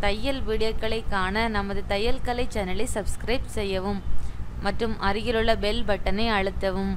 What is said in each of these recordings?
தையல் வீடியோக்களை காண நமது தையல் கலை சேனலை சப்ஸ்கிரைப் செய்யவும் மற்றும் அருகிலுள்ள பெல் பட்டனை அழுத்தவும்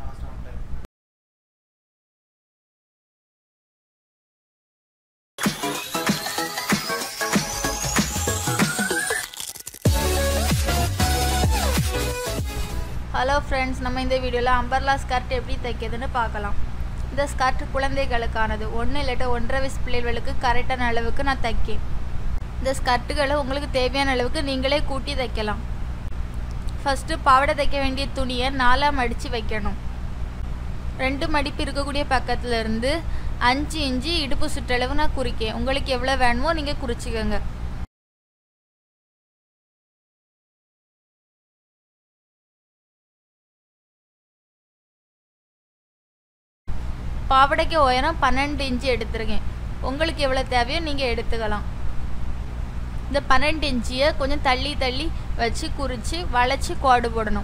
ஹலோ ஃப்ரெண்ட்ஸ் நம்ம இந்த வீடியோவில் அம்பர்லா ஸ்கர்ட் எப்படி தைக்கிறதுன்னு பார்க்கலாம் இந்த ஸ்கர்ட் குழந்தைகளுக்கானது ஒன்று இல்லாட்ட ஒன்றரை வயசு பிள்ளைகளுக்கு கரெக்டான அளவுக்கு நான் தைக்கேன் இந்த ஸ்கர்ட்டுகளை உங்களுக்கு தேவையான அளவுக்கு நீங்களே கூட்டி தைக்கலாம் ஃபஸ்ட்டு பாவாடை தைக்க வேண்டிய துணியை நாலாக மடித்து வைக்கணும் ரெண்டு மடிப்பு இருக்கக்கூடிய பக்கத்துல இருந்து அஞ்சு இன்ச்சு இடுப்பு சுற்றளவு நான் குறிக்கேன் உங்களுக்கு எவ்வளோ வேணுமோ நீங்கள் குறிச்சிக்கோங்க பாவாடைக்கு உயரம் பன்னெண்டு இன்ச்சு எடுத்துருக்கேன் உங்களுக்கு எவ்வளோ தேவையோ நீங்கள் எடுத்துக்கலாம் இந்த பன்னெண்டு இன்ச்சியை கொஞ்சம் தள்ளி தள்ளி வச்சு குறித்து வளைச்சி கோடு போடணும்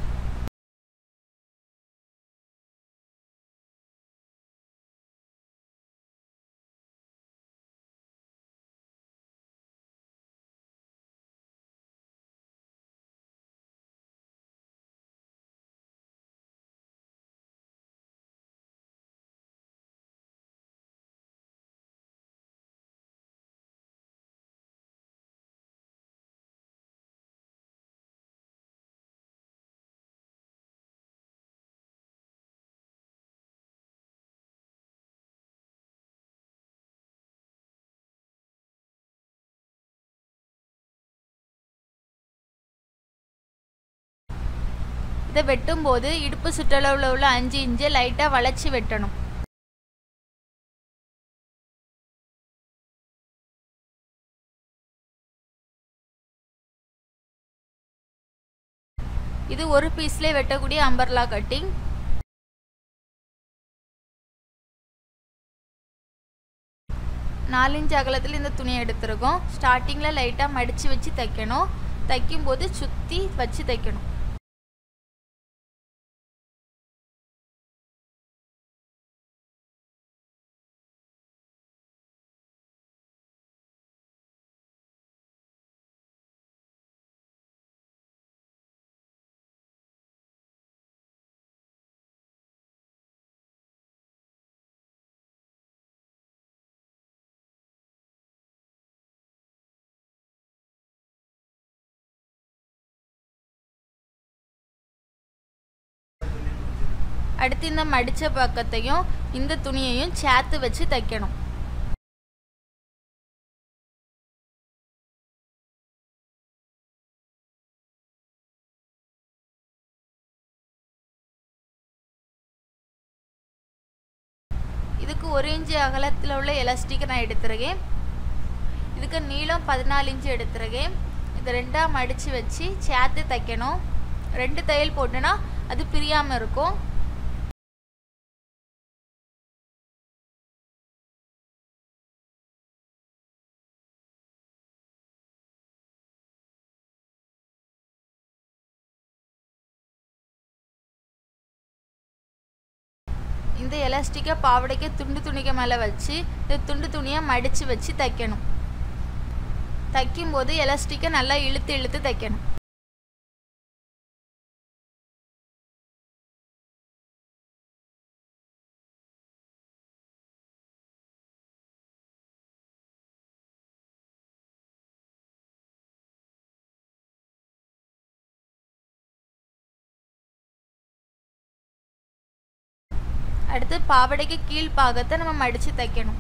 இதை வெட்டும்போது இடுப்பு சுற்றளவில் உள்ள அஞ்சு இன்ச்சை லைட்டாக வளைச்சி வெட்டணும் இது ஒரு பீஸ்லேயே வெட்டக்கூடிய அம்பர்லா கட்டிங் நாலு இன்ச் அகலத்தில் இந்த துணியை எடுத்திருக்கோம் ஸ்டார்டிங்கில் லைட்டாக மடித்து வச்சு தைக்கணும் தைக்கும்போது சுற்றி வச்சு தைக்கணும் அடுத்து இந்த மடித்த பக்கத்தையும் இந்த துணியையும் சேர்த்து வச்சு தைக்கணும் இதுக்கு ஒரு இன்ச்சு அகலத்தில் உள்ள எலாஸ்டிக்கை நான் எடுத்துருக்கேன் இதுக்கு நீளம் பதினாலு இன்ச்சு எடுத்துருக்கேன் இதை ரெண்டாக மடித்து வச்சு சேர்த்து தைக்கணும் ரெண்டு தையல் போட்டுனா அது பிரியாமல் இருக்கும் இந்த எலாஸ்டிக்கை பாவடைக்கு துண்டு துணிக்கு மேலே வச்சு இந்த துண்டு துணியை மடித்து வச்சு தைக்கணும் தைக்கும்போது எலாஸ்டிக்கை நல்லா இழுத்து இழுத்து தைக்கணும் அடுத்து பாவடைக்கு கீழ் பாகத்தை நம்ம மடித்து தைக்கணும்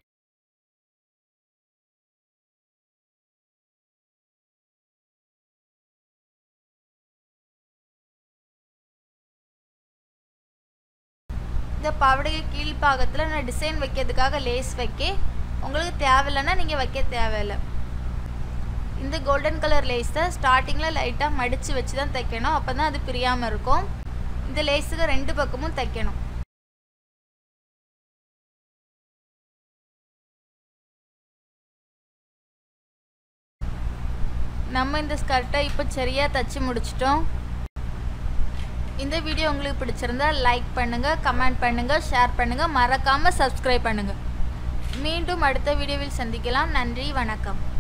இந்த பாவடைக்கு கீழ் பாகத்தில் நான் டிசைன் வைக்கிறதுக்காக லேஸ் வைக்க உங்களுக்கு தேவையில்லைன்னா நீங்கள் வைக்க தேவையில்லை இந்த கோல்டன் கலர் லேஸை ஸ்டார்டிங்கில் லைட்டாக மடித்து வச்சு தான் தைக்கணும் அப்போ தான் அது பிரியாமல் இருக்கும் இந்த லேஸுக்கு ரெண்டு பக்கமும் தைக்கணும் நம்ம இந்த ஸ்கர்ட்டை இப்போ சரியாக தச்சு முடிச்சிட்டோம் இந்த வீடியோ உங்களுக்கு பிடிச்சிருந்தா லைக் பண்ணுங்கள் கமெண்ட் பண்ணுங்கள் ஷேர் பண்ணுங்கள் மறக்காமல் சப்ஸ்கிரைப் பண்ணுங்கள் மீண்டும் அடுத்த வீடியோவில் சந்திக்கலாம் நன்றி வணக்கம்